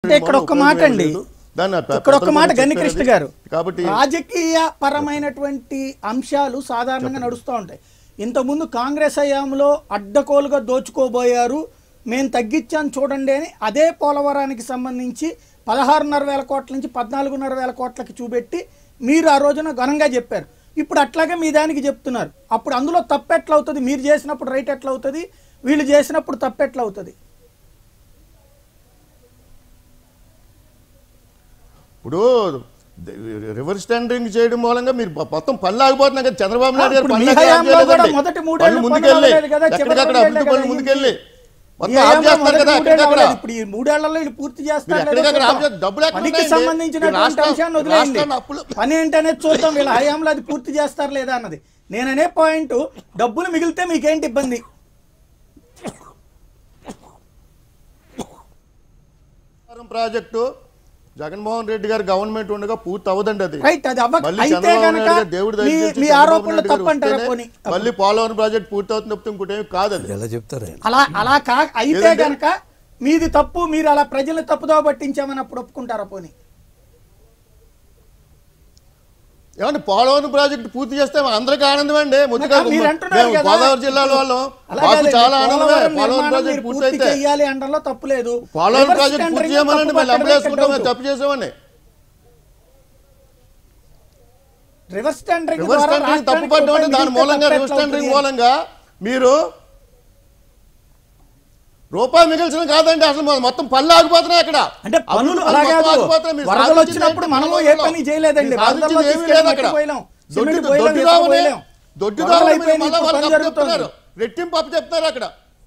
అంటే ఇక్కడ ఒక్క మాట అండి దాన్ని ఆ పె- ఇక్కడ ఒక్క పెద్దలు మాట కూడా గన్నికృష్ణ చెప్పారు గారు అది. కాబట్టి రాజకీయ పరమైనటువంటి అంశాలు సాధారణంగా నడుస్తూ ఉంటాయి ఇంతకుముందు కాంగ్రెస్ హయాంలో అడ్డకోలుగా దోచుకోబోయారు మేము తగ్గించాను చూడండి అని అదే పోలవరానికి సంబంధించి పదహారున్నర వేల కోట్ల నుంచి పద్నాలుగున్నర వేల కోట్లకి చూపెట్టి మీరు ఆ రోజున ఘనంగా చెప్పారు ఇప్పుడు అట్లాగే మీ దానికి చెప్తున్నారు అప్పుడు అందులో తప్పు ఎట్లా అవుతుంది మీరు చేసినప్పుడు రైట్ ఎట్లా అవుతుంది వీళ్ళు చేసినప్పుడు తప్పు ఎట్లా అవుతుంది ఇప్పుడు రివర్స్ టెండరింగ్ చేయడం మూలంగా మీరు మొ- మొత్తం పనులు ఆగిపోతున్నాయి కదా చంద్రబాబు నాయుడు గారు ఇప్పుడు పనులు మీ ఆగి హయాంలో కూడా చేయలేదండి. మొదటి మూడేళ్ళు పనులు పనులు ముందుకెళ్ళి అవ్వలేదు కదా, చివరి ఎక్కడికక్కడ మూడేళ్ళే అభివృద్ధి కదా పనులు ముందుకెళ్ళి ఈ మొత్తం ఆఫ్ హయాంలో చేస్తారు మొదటి కదా మూడేళ్ళు ఎక్కడికక్కడ అవ్వలేదు. ఇప్పుడు ఈ మూడేళ్లలో వీళ్ళు పూర్తి చేస్తారు మీరు ఎక్కడికక్కడ ఆఫ్ చేస్తారు. డబ్బులు ఎక్కడ పనికి ఉన్నాయండి? సంబంధించినటువంటి ఈ రాష్ట్రం- అంశాన్ని వదిలేయండి రాష్ట్రాన్ని అప్పులు- పని ఏంటనేది చూద్దాం వీళ్ళ హయాంలో అది పూర్తి చేస్తారు లేదా అన్నది నేననే పాయింట్ డబ్బులు మిగిలితే మీకేంటి ఇబ్బంది పోలవరం ప్రాజెక్టు జగన్మోహన్ రెడ్డి గారు గవర్నమెంట్ ఉండగా పూర్తి అవ్వదండి అది రైట్ అది అవ్వక మళ్ళీ అయితే చంద్రబాబు గనక నాయుడు గారు దేవుడు మీ దయచేసి మీ చంద్రబాబు ఆరోపణలు నాయుడు గారు తప్పంటారా వస్తేనే పోనీ మళ్ళీ పోలవరం ప్రాజెక్ట్ పూర్తి అవుతుంది తప్పితే ఇంకోటి ఏమి కాదు అది ఎలా చెప్తారు ఆయన? అలా అలా కా అయితే ఏదండి? గనక మీది తప్పు మీరు అలా ప్రజల్ని తప్పుదో పట్టించామని అప్పుడు ఒప్పుకుంటారా పోనీ ఏమంటే పోలవరం ప్రాజెక్ట్ పూర్తి చేస్తే అందరికీ ఆనందం అండి ముద్దుగా మీరు అంటున్నారు మేము కదా. గోదావరి జిల్లాలో వాళ్ళం అలా మాకు కాదండి, చాలా ఆనందమే పోలవరం పోలవరం నిర్మాణం ప్రాజెక్ట్ మీరు పూర్తి పూర్తి అయితే చేయాలి అనడంలో తప్పు లేదు పోలవరం రివర్స్ ప్రాజెక్ట్ పూర్తి టెండరింగ్ చేయమనండి తప్పు మళ్ళీ పట్టడమే అమలేసుకుంటాం డౌట్. తప్పు చేసామని రివర్స్ టెండరింగ్ రివర్స్ ద్వారా టెండరింగ్ తప్పు రాష్ట్రానికి పడ్డం అంటే రూపాయి దాని మిగిలితే మూలంగా తప్పు రివర్స్ ఎట్లా టెండరింగ్ అవుతుంది? మూలంగా మీరు రూపాయి మిగిల్చడం కాదండి అసలు మొ- మొత్తం పనులు ఆగిపోతున్నాయి అక్కడ అంటే పనులు అభివృద్ధి అలా మొత్తం కాదు. ఆగిపోతున్నాయి. మీరు వరదలు సాధించింది వచ్చినప్పుడు ఏంటి? మనము ఏ పోలవరంలో? పని చేయలేదండి. మీరు సాధించింది వరదల్లో ఏమీ తీసుకెళ్ళి లేదు అక్కడ మట్టి పోయలేం. దొడ్డి సిమెంట్ పోయలేం, దొడ్డి ఇసుక దావని పోయలేం. దొడ్డి వరదలు దావని అయిపోయినాయి, మళ్ళీ ఇప్పుడు వాళ్ళకి పని అప్పు చెప్తున్నారు జరుగుతోంది. రెట్టింపు అప్పు చెప్తున్నారు అక్కడ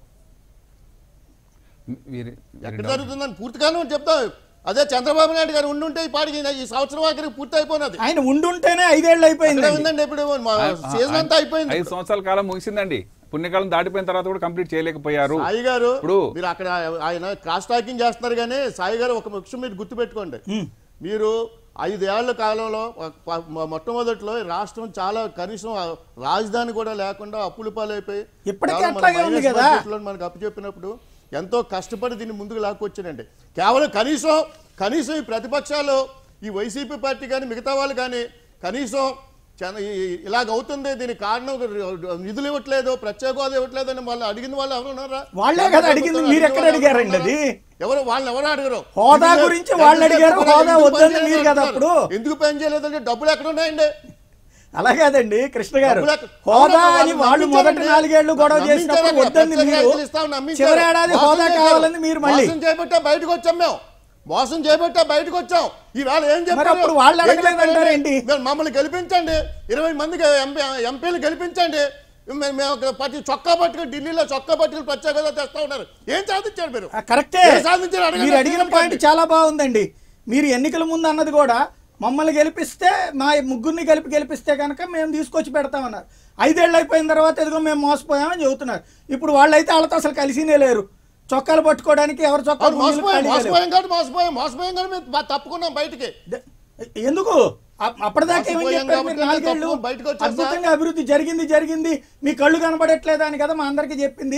వీరి ఎక్కడ జరుగుతుందని పూర్తిగానే చెప్తాం అదే చంద్రబాబు నాయుడు గారు ఉండుంటే ఈ పాటికి ఈ సంవత్సరం ఆఖరికి పూర్తి అయిపోయినది ఆయన ఉండుంటేనే ఐదేళ్ళు అయిపోయింది అక్కడే ఉందండి ఇప్పుడు మా సీజన్ అంతా అయిపోయింది ఐదు సంవత్సరాల కాలం ముగిసిందండి పుణ్యకాలం దాటిపోయిన తర్వాత కూడా కంప్లీట్ చేయలేకపోయారు సాయి గారు ఇప్పుడు మీరు అక్కడ ఆయన క్రాస్ టాకింగ్ చేస్తున్నారు కానీ సాయి గారు ఒక విషయం మీరు గుర్తుపెట్టుకోండి మీరు ఐదేళ్ల కాలంలో ప- మ- మొట్టమొదట్లో ఈ రాష్ట్రం చాలా కనీసం ఆ రాజధాని కూడా లేకుండా అప్పుల పాలైపోయి ఇప్పటికీ కేవలం మన అట్లాగే ఉంది మైనస్ కదా. బడ్జెట్లో మనకు అప్పు చెప్పినప్పుడు ఎంతో కష్టపడి దీన్ని ముందుకు లాక్కొచ్చానండి కేవలం కనీసం కనీసం ఈ ప్రతిపక్షాలు ఈ వైసీపీ పార్టీ కానీ మిగతా వాళ్ళు కానీ కనీసం చన- ఈ- ఇలాగ అవుతుంది దీనికి కారణం నిధులు ఇవ్వట్లేదు ప్రత్యేక హోదా ఇవ్వట్లేదు అని వాళ్ళు అడిగిన వాళ్ళు ఎవరు ఉన్నారా వాళ్ళే కదా అడిగింది, మీరు ఎక్కడ అడిగారండి అది? ఎవరు వాళ్ళని ఎవరు అడిగారు హోదా ఎందుకు- గురించి వాళ్ళు ఎందుకు అడిగారు, చెప్పకుండా హోదా ఎందుకు వద్దని పని మీరు కదా చేయలేదు అప్పుడు. ఎందుకు పని చేయలేదంటే డబ్బులు ఎక్కడ ఉన్నాయండి అలా కాదండి కృష్ణ గారు డబ్బులు ఎక్కడ- హోదా అవును, అని వాళ్ళు నమ్మించారండి. మొదటి నాలుగేళ్లు గొడవ నమ్మించారు చేసినప్పుడు అక్కడ. వద్దని ప్రత్యేక మీరు రైతులు ఇస్తామని నమ్మించారు. చివరి ఏడాది మోసం హోదా చేశారు. కావాలని మీరు మళ్ళీ మోసం చేయబట్టే బయటకు వచ్చాం మేము మోసం చేయబట్టే బయటకు వచ్చాం ఈవేళ ఏం చెప్పారు అప్పుడు వాళ్ళు ఏం అడగలేదు చెప్పారండి? అంటారేంటి? మీరు మమ్మల్ని గెలిపించండి ఇరవై మందికి ఎంపీ ఎంపీలు గెలిపించండి మేము మేము ఒక పట్టి చొక్కా పట్టుకుని ఢిల్లీలో చొక్కా పట్టుకుని ప్రత్యేక హోదా తెస్తా ఉన్నారు ఏం సాధించారు మీరు ఆ, కరెక్టే ఏం సాధించారు అడగండి. మీరు అడిగిన పాయింట్ అడగండి. చాలా బాగుందండి మీరు ఎన్నికల ముందు అన్నది కూడా మమ్మల్ని గెలిపిస్తే మా ముగ్గురిని కలిపి గెలిపిస్తే కనుక మేము తీసుకొచ్చి పెడతామన్నారు ఐదేళ్ళు అయిపోయిన తర్వాత ఎదుగో మేము మోసపోయామని చెబుతున్నారు ఇప్పుడు వాళ్ళైతే వాళ్ళతో అసలు కలిసినే లేరు చొక్కాలు పట్టుకోవడానికి ఎవరు చొక్కా అవును, మోసపోయాం మోసపోయాం కాబట్టి మోసపోయాం మోసపోయాం కానీ మేము బా- తప్పుకున్నాం బయటికి ఎందుకు అ- అప్పటిదాకా ఏమని మోసపోయాం చెప్పారు మీరు కాబట్టి నాలుగేళ్ళు తప్పు బయటకు వచ్చేసా? అద్భుతంగా అభివృద్ధి జరిగింది జరిగింది మీ కళ్ళు కనబడట్లేదా అని కదా మా అందరికి చెప్పింది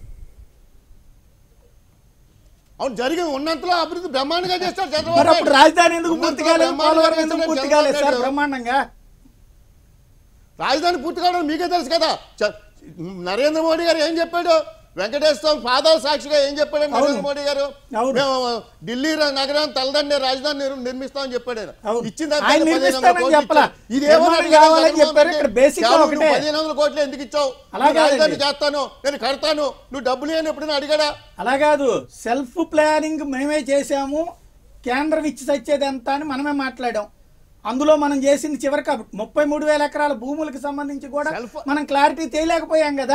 అవును జరిగింది ఉన్నంతలో అభివృద్ధి బ్రహ్మాండంగా చేస్తారు మరి చంద్రబాబు అప్పుడు నాయుడు. రాజధాని ఎందుకు పూర్తి ఉన్నంతలో కాలేదు బ్రహ్మాండంగా పోలవరం ఎందుకు చేశాడు పూర్తి చంద్రబాబు కాలేదు సార్ నాయుడు. బ్రహ్మాండంగా రాజధాని పూర్తి కావడం మీకే తెలుసు కదా చ- నరేంద్ర మోడీ గారు ఏం చెప్పాడు వెంకటేశ్వర స్వామి పాదాల సాక్షిగా ఏం చెప్పాడు నరేంద్ర అవును. మోడీ గారు అవును. మేము ఢిల్లీ ర- నగరాన్ని తలదండి రాజధాని నిర్- నిర్మిస్తామని చెప్పాడు ఆయన అవును. ఇచ్చిన దానికి ఆయన పదిహేను వందల నిర్మిస్తానని కోట్లు చెప్పలా. ఇచ్చాడు. ఇదేమో నిర్మాణం అడిగాడు కావాలని జగన్మోహన్ చెప్పారు. రెడ్డి. ఇక్కడ basic గా కేవలం ఒకటే. నువ్వు పదిహేను వందల కోట్లు ఎందుకు ఇచ్చావు అలా నేను రాజధాని కాదండి. చేస్తాను నేను కడతాను నువ్వు డబ్బులు అని ఎప్పుడైనా అడిగాడా అలా కాదు సెల్ఫ్ ప్లానింగ్ మేమే చేసాము కేంద్రం ఇచ్చి సచ్చేది ఎంత అని మనమే మాట్లాడాం అందులో మనం చేసింది చివరికి ముప్పై మూడు వేల ఎకరాల భూములకు సంబంధించి కూడా Self- మనం క్లారిటీ తేలేకపోయాం కదా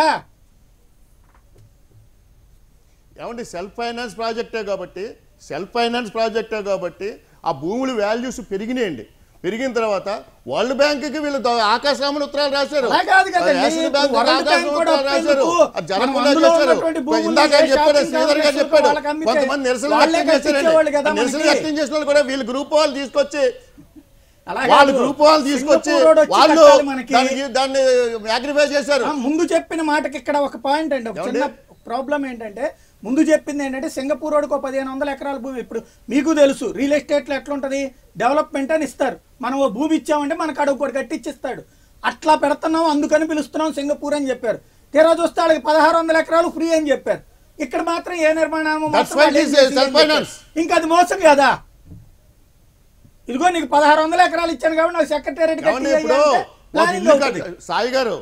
ఏమండి సెల్ఫ్ ఫైనాన్స్ ప్రాజెక్టే కాబట్టి సెల్ఫ్ ఫైనాన్స్ ప్రాజెక్టే కాబట్టి ఆ భూముల వాల్యూస్ పెరిగినాయండి పెరిగిన తర్వాత వరల్డ్ బ్యాంక్ కి వీళ్ళు ద- ఆకాశరామన్ ఉత్తరాలు రాశారు అలా కాదు కదండి. నేషనల్ బ్యాంక్ ఇప్పుడు వరల్డ్ ఆకాశరామన్ బ్యాంక్ కూడా ఉత్తరాలు రాశారు ఒప్పేందుకు అది జరగకుండా మనం అందులో చేశారు ఉన్నటువంటి భూముల్ని ఇందాక ఏ ఆయన చెప్పాడు షాపింగ్ శ్రీధర్ గారు కాంప్లెక్స్లకు చెప్పాడు వాళ్ళకి అమ్మితే కొంతమంది నిరసన వాళ్ళే వ్యక్తం కట్టించేవాళ్ళు చేశారండి కదా ఆ నిరసన మనకి. వ్యక్తం చేసిన వాళ్ళు కూడా వీళ్ళు గ్రూప్ వాళ్ళు తీసుకొచ్చి అలా వాళ్ళు కాదు. గ్రూప్ వాళ్ళు తీసుకొచ్చి సింగపూర్ రోడ్ వచ్చి వాళ్ళు కట్టాలి మనకి. దానికి దాన్ని మ్యాగ్నిఫై చేశారు ఆ, ముందు చెప్పిన మాటకి ఇక్కడ ఒక పాయింట్ అండి ఒక ఏమండి? చిన్న ప్రాబ్లం ఏంటంటే ముందు చెప్పింది ఏంటంటే సింగపూర్ వాడికి ఒక పదిహేను వందల ఎకరాల భూమి ఇప్పుడు మీకు తెలుసు రియల్ ఎస్టేట్లో ఎట్లుంటది డెవలప్మెంట్ అని ఇస్తారు మనం ఓ భూమి ఇచ్చామంటే మనకు అడుగు ఒకటి కట్టిచ్చిస్తాడు అట్లా పెడుతున్నాం అందుకని పిలుస్తున్నాం సింగపూర్ అని చెప్పారు తీరా చూస్తే వాళ్ళకి పదహారు వందల ఎకరాలు ఫ్రీ అని చెప్పారు ఇక్కడ మాత్రం ఏ నిర్మాణం That's why it is a self-finance. ఇంకా అది మోసం కదా ఇదిగో నీకు పదహారు వందల ఎకరాలు ఇచ్చాను కాబట్టి నాకు సెక్రటేరియట్ ఏమండి ఇప్పుడు ఒక ప్లానింగ్ ఇల్లు అవుతుంది కట్ట- సాయి గారు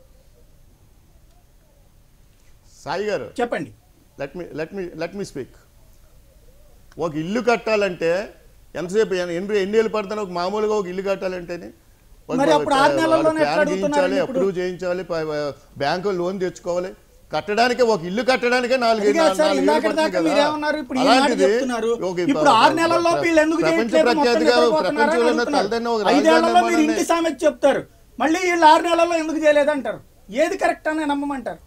సాయి గారు చెప్పండి let me let me let me speak ఒక ఇల్లు కట్టాలంటే ఎంతసేపు ఎన్ని ఎన్ని- ఎన్ని ఏళ్ళు పడుతుంది ఒక మామూలుగా ఒక ఇల్లు కట్టాలంటేనే ఒక- మరి అప్పుడు ఆరు ఒక- నెలల్లోనే వాళ్ళు ఎట్లా ప్లాన్ అడుగుతున్నారు చేయించాలి ఇప్పుడు? అప్రూవ్ చేయించాలి ప- బ్యాంకు లోన్ తెచ్చుకోవాలి కట్టడానికే ఒక ఇల్లు కట్టడానికే నాలుగు అది కాదు సార్, ఇందాకటి దాకా మీరేమన్నారు, ఇప్పుడు ఈ మాట చెప్తున్నారు. ఇప్పుడు ఆరు నెలల్లో వీళ్ళు ఎందుకు ప్రపంచ చేయట్లేదు, మొత్తం ప్రఖ్యాతిగా నిద్రపోతున్నారని ప్రపంచంలో ఉన్న అడుగుతున్నారు. తలదన్న ఒక ఐదేళ్లలో రాజధాని మీరు ఇంటి నిర్మాణాన్ని- సామెత చెప్తారు మళ్ళీ వీళ్ళు ఆరు నెలల్లో ఎందుకు చేయలేదు అంటారు ఏది కరెక్ట్ అని నమ్మమంటారు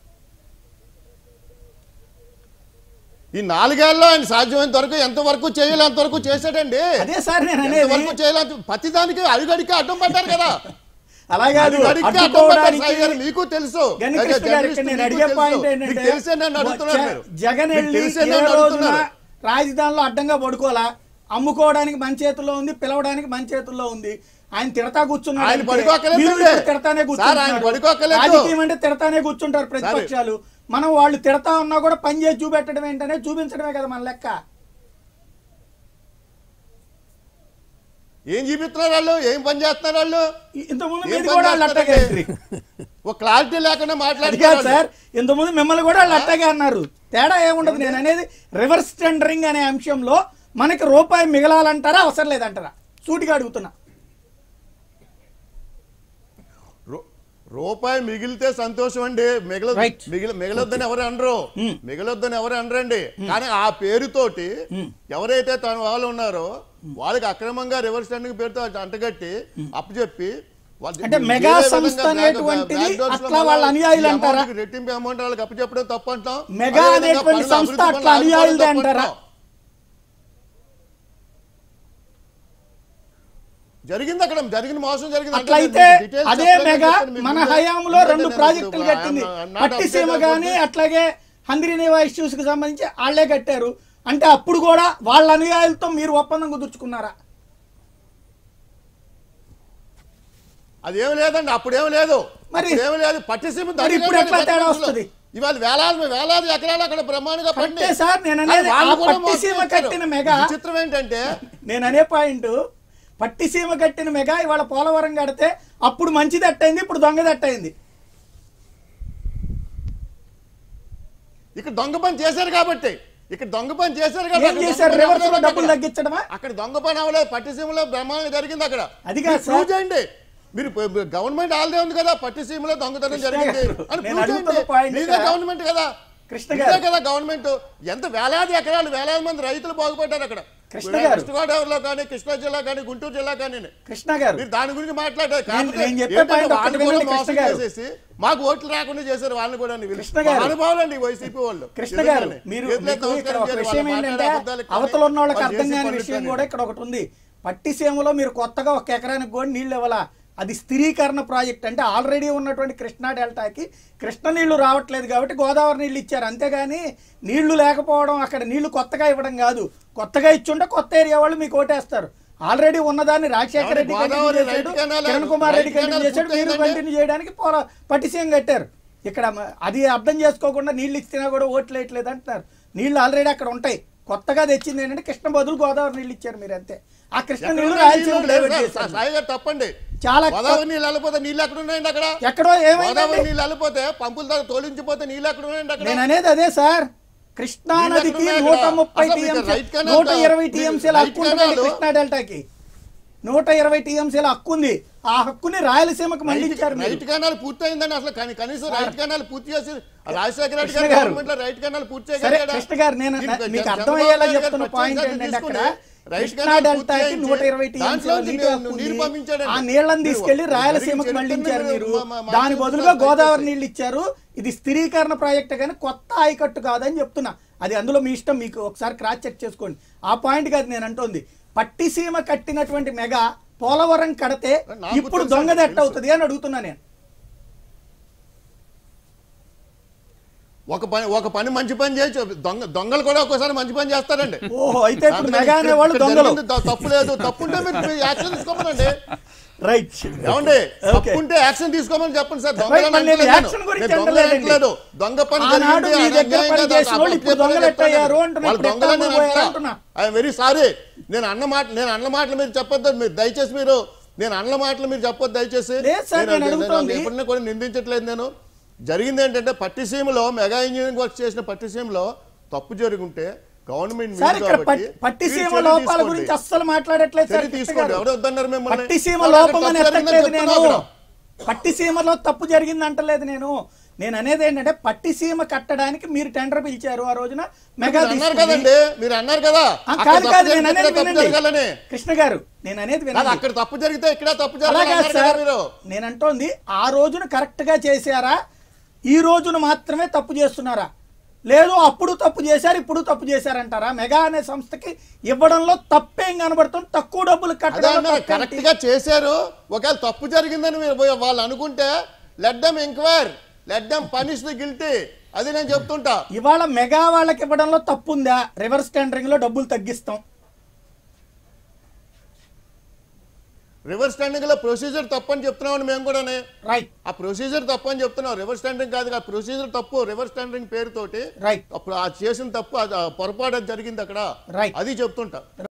ఈ నాలుగేళ్ళలో ఆయన సాధ్యమైనంత వరకు ఎంత వరకు చేయాలి అంతవరకు చేశాడండి అదే సార్ నేను ఎంత అనేది వరకు చేయాలి ప్రతి దానికి అడుగడికి అడ్డం పడ్డారు కదా అలా కాదు అడుగడికి అడ్డం పడ్డారు అడ్డుకోవడానికి సాయి గారు మీకు తెలుసు గని యాజ్ ఎ కృష్ణ గారు ఇక్కడ జర్నలిస్ట్ నేను మీకు అడిగే తెలుసు. పాయింట్ మీకు ఏంటంటే తెలిసే నన్ను అడుగుతున్నారు జ- మీరు. జగన్ మీకు వెళ్ళి తెలిసే ఏ నన్ను రోజున అడుగుతున్నారు. రాజధానిలో అడ్డంగా పడుకోవాలా అమ్ముకోవడానికి మన చేతుల్లో ఉంది పిలవడానికి మన చేతుల్లో ఉంది ఆయన తిడతా కూర్చున్నాడు ఆయన అంటే పడుకోక్కర్లేదు మీరు అండి. ఇప్పుడు తిడతానే సార్, ఆయన కూర్చుంటున్నారు. పడుకోక్కర్లేదు. రాజకీయం అంటే తిడతానే కూర్చుంటారు ప్రతిపక్షాలు మనం వాళ్ళు తిడతా ఉన్నా కూడా పని చేసి చూపెట్టడం ఏంటనే చూపించడమే కదా మన లెక్క ఏం చూపిస్తున్నారు వాళ్ళు ఏం పని చేస్తున్నారు వాళ్ళు ఇ- ఇంతకుముందు ఏం మీది పని కూడా వాళ్ళు అట్టాగే చేస్తారండి? ఒక క్లారిటీ లేకుండా అది కాదు మాట్లాడుతున్నారు సార్ ఇంతకుముందు మిమ్మల్ని కూడా వాళ్ళు అట్టాగే అన్నారు తేడా ఏముండదు నేను అనేది రివర్స్ టెండరింగ్ అనే అంశంలో మనకి రూపాయి మిగలాలంటారా అవసరం లేదంటారా సూటిగా అడుగుతున్నా రూ- రూపాయి మిగిలితే సంతోషం అండి మిగల Right. మిగిల మిగలొద్దని ఎవరు అనరు Hmm. మిగలొద్దని ఎవరు అనరండి కానీ ఆ పేరుతోటి ఎవరైతే తన వాళ్ళు ఉన్నారో వాళ్ళకి అక్రమంగా రివర్స్ టెండింగ్ పేరుతో అంటగట్టి అప్పచెప్పి వాళ్ళ- అంటే వేరే మెగా విధంగా సంస్థ back- అనేటువంటిది back doors లో అట్లా మళ్ళా వాళ్ళ అనుయాయులు ఈ అంటారా? amount కి రెట్టింపు అమౌంట్ వాళ్ళకి అప్పచెప్పడం తప్పు అంటాం మెగా అదేవిధంగా అనేటువంటి పనులు సంస్థ అభివృద్ధి పనులు అట్లా అనుయాయులదే ఆదుకోవడం తప్పు అంటారా? అంటాం. జరిగింది అక్కడ జరిగిన మోసం జరిగింది అంటే అట్లయితే నేను details అదే చెప్పలేను మెగా చెప్తాను మీకు మన ముందే. హయాంలో ఎందుకంటే రెండు నేను ప్రాజెక్టులు ఇప్పుడు కట్టింది I'm not పట్టిసీమ updated కానీ about it. అట్లాగే హంద్రీనేవా ఇష్యూస్ కి సంబంధించి వాళ్ళే కట్టారు అంటే అప్పుడు కూడా వాళ్ళ అనుయాయులతో మీరు ఒప్పందం కుదుర్చుకున్నారా అదేం లేదండి అప్పుడేం లేదు మరి- ఏం లేదు పట్టిసీమ మరి దగ్గరే ఇప్పుడు ఎట్లా లేదు తేడా పట్టిసీమలో. వస్తది? ఇవాళ వేలాది వేలాది ఎకరాలు అక్కడ బ్రహ్మాండంగా కరెక్టే పండి సార్, నేను అనేది వాళ్ళు ఆ కూడా పట్టిసీమ మోసం కట్టిన చేశారు. మెగా- విచిత్రం ఏంటంటే నేను అనే పాయింట్ పట్టిసీమ కట్టిన మెగా ఇవాళ పోలవరం కడితే అప్పుడు మంచిది అట్టయింది ఇప్పుడు దొంగది అట్టయింది ఇక్కడ దొంగ పని చేశారు కాబట్టి ఇక్కడ దొంగ పని చేశారు ఏం కాబట్టి చేశారు దొంగ పని రివర్స్ లో అవ్వలేదు డబ్బులు అక్కడ. తగ్గించడమా అక్కడ దొంగ పని అవ్వలేదు పట్టిసీమలో బ్రహ్మాండంగా జరిగింది అక్కడ అది కాదు మీరు prove సార్. చేయండి మీరు గవర్నమెంట్ ఆల్దే ఉంది కదా పట్టిసీమలో దొంగతనం కృష్ణ జరిగింది గారు, అని నేను prove అడుగుతున్న చేయండి. point మీదే ఇక్కడ- గవర్నమెంట్ కదా కృష్ణ మీదే గారు. కదా గవర్నమెంట్ ఎంత వేలాది ఎకరాలు వేలాది మంది రైతులు బాగుపడ్డారు అక్కడ కృష్ణ గారు. వెస్ట్ గోదావరిలో కానీ కృష్ణా జిల్లా కానీ గుంటూరు జిల్లా కానీ కృష్ణ గారు మీరు దాని గురించి మాట్లాడారు నేను- కాకపోతే నేను చెప్పే ఏంటంటే point ఒక్కటి వాళ్ళని కూడా వినండి కృష్ణ మోసం గారు. చేసేసి మాకు ఓట్లు రాకుండా చేశారు వాళ్ళని కూడా కృష్ణ గారు. అనుభవాలండి వైసీపీ వాళ్ళు కృష్ణ గారు నిజంగానే. మీరు చేతులెత్తి మీకు ఇక్కడ నమస్కారం ఒక చేయాలి. విషయం వాళ్ళు ఏంటంటే మాట్లాడే అబద్ధాలకు కానీ, అవతల ఉన్న వాళ్ళకి వాళ్ళు అర్థం చేసే కాని పనులకు విషయం కానీ. కూడా ఇక్కడ ఒకటి ఉంది పట్టిసీమలో మీరు కొత్తగా ఒక ఎకరానికి కూడా నీళ్ళు ఇవ్వాలా అది స్థిరీకరణ ప్రాజెక్ట్ అంటే ఆల్రెడీ ఉన్నటువంటి కృష్ణా డెల్టాకి కృష్ణ నీళ్లు రావట్లేదు కాబట్టి గోదావరి నీళ్లు ఇచ్చారు అంతేగాని నీళ్లు లేకపోవడం అక్కడ నీళ్లు కొత్తగా ఇవ్వడం కాదు కొత్తగా ఇచ్చుంటే కొత్త ఏరియా వాళ్ళు మీకు ఓటేస్తారు ఆల్రెడీ ఉన్నదాన్ని రాజశేఖర రెడ్డి గోదావరి కంటిన్యూ రైట్ చేశాడు canal Kiran Kumar Reddy right canal continue చేశాడు మీరు పూర్తయిందంటే- కంటిన్యూ చేయడానికి పోల పట్టిసీమ కట్టారు ఇక్కడ మ- అది అర్థం చేసుకోకుండా నీళ్ళు ఇచ్చినా కూడా ఓట్లు వేయట్లేదు అంటున్నారు నీళ్లు ఆల్రెడీ అక్కడ ఉంటాయి కొత్తగా తెచ్చింది ఏంటంటే కృష్ణ బదులు గోదావరి నీళ్ళు ఇచ్చారు మీరు అంతే ఆ కృష్ణ ఎక్కడ నీళ్లు ఉన్నాయి రాయలసీమకు నీళ్ళు? డైవర్ట్ సార్, చేశారు సాయి గారు తప్పండి చాలా గోదావరి నీళ్ళు వెళ్ళిపోతే నీళ్ళు ఎక్కడ ఉన్నాయండి అక్కడ ఎక్కడో గోదావరి ఏమైందండి నీళ్ళు వెళ్ళిపోతే పంపుల ద్వారా తోలించిపోతే నీళ్ళు ఎక్కడ ఉన్నాయండి అక్కడ నేను అనేది అదే సార్ కృష్ణా నీళ్ళు నదికి ఎక్కడ ఉన్నాయి నూట అక్కడ? ముప్పై అసలు మీకు టీఎంసీ రైట్ కెనాల్ నూట దా- ఇరవై మీకు టీఎంసీల రైట్ హక్కు ఉంటుంది కెనాల్ కృష్ణా డెల్టాకి నూట ఇరవై టీఎంసీల హక్కు ఉంది ఆ హక్కుని రాయలసీమకు మళ్ళించారు మీరు. రైట్ కెనాల్ పూర్తి అయిందని అసలు కని- కనీసం రైట్ కెనాల్ పూర్తి చేసి రాజశేఖర రెడ్డి కృష్ణ గారి గారు. గవర్నమెంట్ లో రైట్ కెనాల్ పూర్తి సరే చేయగలిగాడా? కృష్ణ గారు నేను దీనికి మీకు చంద్రబాబు అర్థమయ్యేలా నాయుడు గారు చెప్తున్న ప్రత్యేక పాయింట్ శ్రద్ధ ఏంటంటే అక్కడ తీసుకుని రైట్ కృష్ణా కెనాల్ పూర్తి డెల్టాకి చేయించి నూట ఇరవై టీఎంసీల దాంట్లోంచి నీటి నీరు- హక్కు ఉంది. నీరు పంపించాడండి. ఆ నీళ్లను మీరు తీసుకెళ్లి జరిగిన రాయలసీమకు చరిత్రని మళ్ళించారు మీరు మీరు మా- మా- దాని మా బదులుగా చేతుల్లో గోదావరి దయచేసి. నీళ్లు ఇచ్చారు ఇది స్థిరీకరణ ప్రాజెక్ట్ కానీ కొత్త ఆయకట్టు కాదని చెప్తున్నా అది అందులో మీ ఇష్టం మీకు ఒకసారి క్రాస్ చెక్ చేసుకోండి ఆ పాయింట్ కాదు నేను అంటోంది పట్టిసీమ కట్టినటువంటి మెగా పోలవరం కడితే నాకు ఇప్పుడు తెలుసు, దొంగది ఎట్ట తెలుసు. అవుతుంది అని అడుగుతున్నా నేను ఒక పని ఒక పని మంచి పని చేయొచ్చు దొంగ దొంగలు కూడా ఒక్కోసారి మంచి పని చేస్తారండి ఓహో అయితే ఇప్పుడు అందుకని మెగా ఇక్కడ- అనేవాళ్ళు ఇక్కడ దొంగలు జరిగింది త- తప్పు లేదు తప్పు ఉంటే మీరు మీరు యాక్షన్ తీసుకోమనండి రైట్ ఏమండి Okay. తప్పు ఉంటే యాక్షన్ తీసుకోమని చెప్పండి సార్ దొంగలు Right, అని మరి నేను అంటలేదు యాక్షన్ నేను. గురించి నేను దొంగలు అంటలేదండి. అనట్లేదు. దొంగ పని ఆనాడు జరిగింది, మీ అది దగ్గర అన్యాయం పని కాదు, చేసిన వాళ్ళు అబద్ధం ఇప్పుడు చెప్పలేదు దొంగలు ఎట్టయ్యారు అంటున్నా, వాళ్ళు ఇప్పుడు దొంగలని ఎట్లా నేను పోయారు అంటలా. అంటున్నా. ఐఎమ్ వెరీ సారీ నేను అన్న మాట నేను అన్న మాటలు మీరు చెప్పొద్దు మీరు దయచేసి మీరు నేను అన్న మాటలు మీరు చెప్పొద్దు దయచేసి లేదు సార్, నేను అడుగుతోంది. ఎప్పుడైనా కూడా నిందించట్లేదు నేను జరిగింది ఏంటంటే పట్టిసీమలో మెగా ఇంజనీరింగ్ వర్క్ చేసిన పట్టిసీమలో తప్పు జరిగి గవర్నమెంట్ సార్ ఇక్కడ పట్- పట్టిసీమ లోపాల గురించి అస్సలు మాట్లాడట్లేదు సార్ చర్య కృష్ణ తీసుకోండి గారు. ఎవరు వద్దన్నారు మిమ్మల్ని పట్టిసీమ అక్కడ లోపం తప్పు అని జరిగిందని ఎత్తట్లేదు నేను చెప్తున్నావు అక్కడ. పట్టిసీమలో తప్పు జరిగింది అంటలేదు నేను నేను అనేది ఏంటంటే పట్టిసీమ కట్టడానికి మీరు టెండర్ పిలిచారు ఆ రోజున మెగా మీరు అన్నారు తీసుకుంది. కదండి మీరు అన్నారు కదా ఆ, అక్కడ కాదు తప్పు కాదు జరిగితే నేను అనేది ఇక్కడ తప్పు వినండి జరగాలని కృష్ణ గారు నేను అనేది కాదు, వినండి అక్కడ తప్పు జరిగితే ఇక్కడ తప్పు జరగాలి అలాగే అన్నారు కదా సార్ మీరు నేను అంటోంది ఆ రోజున కరెక్ట్ గా చేశారా ఈ రోజున మాత్రమే తప్పు చేస్తున్నారా లేదు అప్పుడు తప్పు చేశారు ఇప్పుడు తప్పు చేశారంటారా మెగా అనే సంస్థకి ఇవ్వడంలో తప్పేం కనబడుతుంది తక్కువ డబ్బులు అదే కట్టడంలో అన్నారు తప్పేంటి? కరెక్ట్ గా చేశారు ఒకవేళ తప్పు జరిగిందని మీరు పోయి వాళ్ళు అనుకుంటే let them enquire let them punish the guilty అది నేను చెప్తుంటా ఇవాళ మెగా వాళ్ళకి ఇవ్వడంలో తప్పు ఉందా రివర్స్ టెండరింగ్ లో డబ్బులు తగ్గిస్తాం రివర్స్ స్టాండింగ్ లో ప్రొసీజర్ తప్పని చెప్తున్నామని మేము కూడా రైట్ ఆ ప్రొసీజర్ తప్పని చెప్తున్నాం రివర్స్ స్టాండింగ్ కాదు ఆ ప్రొసీజర్ తప్పు రివర్స్ స్టాండింగ్ పేరుతోటి రైట్ అప్పుడు ఆ చేసిన తప్పు అది ఆ పొరపాటు అది జరిగింది అక్కడ Right. అది చెప్తుంటా